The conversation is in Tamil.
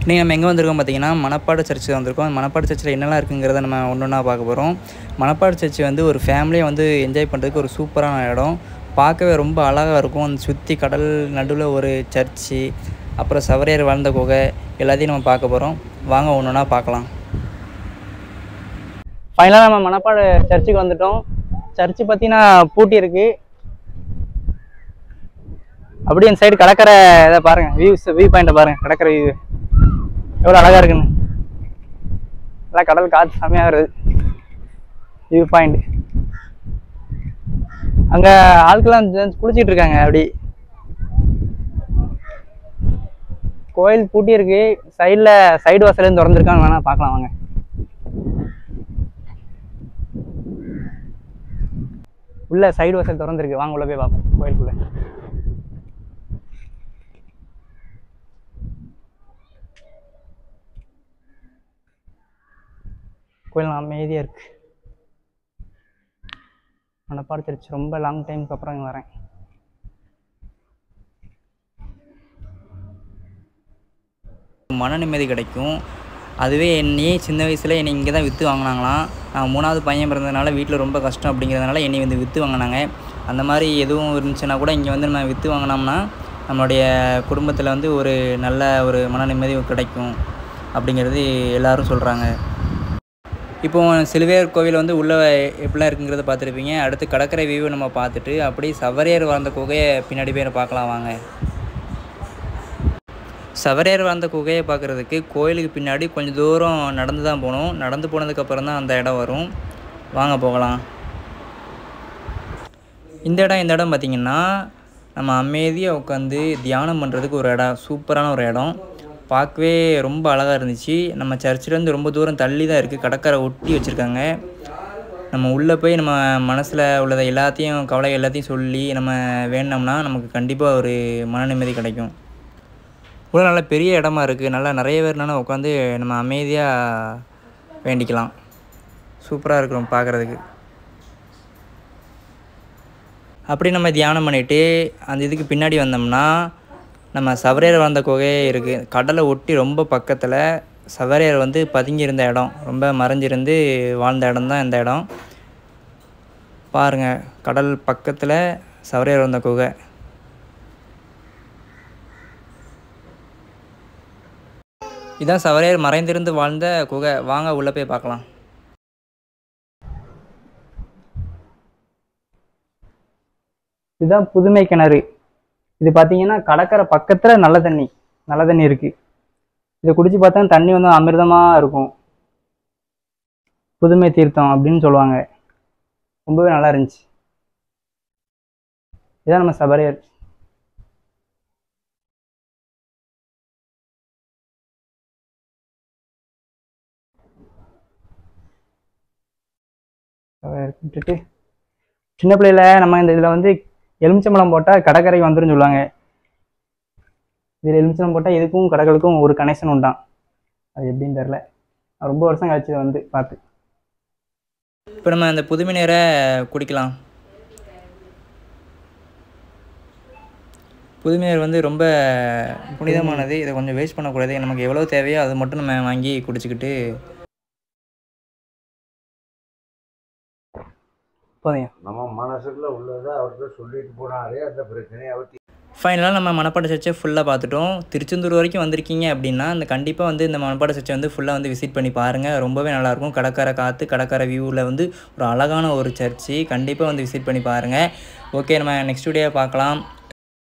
இன்றைக்கி நம்ம எங்கே வந்திருக்கோம் பார்த்தீங்கன்னா மணப்பாடு சர்ச்சு வந்திருக்கோம் மணப்பாடு சர்ச்சில் என்னெல்லாம் இருக்குங்கிறத நம்ம ஒன்று ஒன்றா பார்க்க போகிறோம் மணப்பாடு சர்ச் வந்து ஒரு ஃபேமிலியை வந்து என்ஜாய் பண்ணுறதுக்கு ஒரு சூப்பரான இடம் பார்க்கவே ரொம்ப அழகாக இருக்கும் அந்த சுற்றி கடல் நடுவில் ஒரு சர்ச்சு அப்புறம் சவரையர் வாழ்ந்த குகை எல்லாத்தையும் நம்ம பார்க்க போகிறோம் வாங்க ஒன்று ஒன்றா பார்க்கலாம் ஃபைனலாக நம்ம மணப்பாடு சர்ச்சுக்கு வந்துட்டோம் சர்ச்சு பார்த்தீங்கன்னா பூட்டி இருக்கு அப்படியே இந்த சைடு கடற்கரை இதை பாருங்க வியூஸ் வியூ பாயிண்ட்டை பாருங்க கடற்கரை வியூ எவ்வளோ அழகா இருக்குன்னு நல்லா கடல் காற்று செம்மையாக வருது வியூ பாயிண்ட் அங்கே ஆட்கள்லாம் ஜென்ஸ் குளிச்சிட்டு இருக்காங்க அப்படி கோயில் பூட்டி இருக்கு சைடில் சைடு வாசலேருந்து திறந்துருக்காங்க வேணா பார்க்கலாம் வாங்க உள்ள சைடு வாசல் திறந்துருக்கு வாங்க உள்ள போய் பார்ப்போம் கோயிலுக்குள்ள கோயில் அமைதியாக இருக்கு மணப்பாடு திருச்சி ரொம்ப லாங் டைமுக்கு அப்புறம் இங்கே வரேன் மன நிம்மதி கிடைக்கும் அதுவே என்னையே சின்ன வயசில் என்னை இங்கே தான் விற்று வாங்கினாங்களாம் நான் மூணாவது பையன் பிறந்ததுனால வீட்டில் ரொம்ப கஷ்டம் அப்படிங்கிறதுனால என்னை வந்து விற்று வாங்கினாங்க அந்த மாதிரி எதுவும் இருந்துச்சுன்னா கூட இங்கே வந்து நம்ம விற்று வாங்கினோம்னா நம்மளுடைய குடும்பத்தில் வந்து ஒரு நல்ல ஒரு மன நிம்மதி கிடைக்கும் அப்படிங்கிறது எல்லாரும் சொல்கிறாங்க இப்போ சிலுவையர் கோவில் வந்து உள்ளே எப்படிலாம் இருக்குங்கிறத பார்த்துருப்பீங்க அடுத்து கடற்கரை வியூவை நம்ம பார்த்துட்டு அப்படியே சவரையர் வாழ்ந்த குகையை பின்னாடி போய் பார்க்கலாம் வாங்க சவரையர் வாழ்ந்த குகையை பார்க்குறதுக்கு கோயிலுக்கு பின்னாடி கொஞ்சம் தூரம் நடந்து தான் போகணும் நடந்து போனதுக்கப்புறம் தான் அந்த இடம் வரும் வாங்க போகலாம் இந்த இடம் இந்த இடம் பார்த்திங்கன்னா நம்ம அமைதியாக உட்காந்து தியானம் பண்ணுறதுக்கு ஒரு இடம் சூப்பரான ஒரு இடம் பார்க்கவே ரொம்ப அழகாக இருந்துச்சு நம்ம சர்ச்சிலேருந்து ரொம்ப தூரம் தள்ளி தான் இருக்குது கடற்கரை ஒட்டி வச்சுருக்காங்க நம்ம உள்ளே போய் நம்ம மனசில் உள்ளதை எல்லாத்தையும் கவலை எல்லாத்தையும் சொல்லி நம்ம வேணுனோம்னா நமக்கு கண்டிப்பாக ஒரு மன நிம்மதி கிடைக்கும் உள்ள நல்ல பெரிய இடமா இருக்குது நல்லா நிறைய பேர்னால உட்காந்து நம்ம அமைதியாக வேண்டிக்கலாம் சூப்பராக இருக்கிறோம் பார்க்குறதுக்கு அப்படி நம்ம தியானம் பண்ணிவிட்டு அந்த இதுக்கு பின்னாடி வந்தோம்னா நம்ம சவரையர் வாழ்ந்த குகையே இருக்குது கடலை ஒட்டி ரொம்ப பக்கத்தில் சவரையர் வந்து பதுங்கி இருந்த இடம் ரொம்ப மறைஞ்சிருந்து வாழ்ந்த இடம் தான் இந்த இடம் பாருங்கள் கடல் பக்கத்தில் சவரையர் வாழ்ந்த குகை இதான் சவரையர் மறைந்திருந்து வாழ்ந்த குகை வாங்க உள்ளே போய் பார்க்கலாம் இதுதான் புதுமை கிணறு இது பார்த்தீங்கன்னா கடற்கரை பக்கத்தில் நல்ல தண்ணி நல்ல தண்ணி இருக்குது இதை குடிச்சு பார்த்தா தண்ணி வந்து அமிர்தமாக இருக்கும் புதுமை தீர்த்தம் அப்படின்னு சொல்லுவாங்க ரொம்பவே நல்லா இருந்துச்சு இதான் நம்ம சபரையர் விட்டுட்டு சின்ன பிள்ளையில நம்ம இந்த இதில் வந்து எலுமிச்சம்பழம் போட்டால் கடற்கரைக்கு வந்துடும் சொல்லுவாங்க இதில் எலுமிச்சம்பழம் போட்டால் இதுக்கும் கடற்கரைக்கும் ஒரு கனெக்ஷன் உண்டான் அது எப்படின்னு தெரில ரொம்ப வருஷம் கழிச்சு இதை வந்து பார்த்து இப்போ நம்ம அந்த புதுமை நேரை குடிக்கலாம் புதுமையர் வந்து ரொம்ப புனிதமானது இதை கொஞ்சம் வேஸ்ட் பண்ணக்கூடாது நமக்கு எவ்வளோ தேவையோ அது மட்டும் நம்ம வாங்கி குடிச்சிக்கிட்டு போதையா நம்ம மனசுக்குள்ள உள்ளதை அவர்கிட்ட சொல்லிட்டு போனாலே அந்த பிரச்சனையை அவர் ஃபைனலாக நம்ம மணப்பாடு சர்ச்சை ஃபுல்லாக பார்த்துட்டோம் திருச்செந்தூர் வரைக்கும் வந்திருக்கீங்க அப்படின்னா அந்த கண்டிப்பாக வந்து இந்த மணப்பாடு சர்ச்சை வந்து ஃபுல்லாக வந்து விசிட் பண்ணி பாருங்கள் ரொம்பவே நல்லாயிருக்கும் கடற்கரை காற்று கடற்கரை வியூவில் வந்து ஒரு அழகான ஒரு சர்ச்சு கண்டிப்பாக வந்து விசிட் பண்ணி பாருங்கள் ஓகே நம்ம நெக்ஸ்ட் வீடியோ பார்க்கலாம்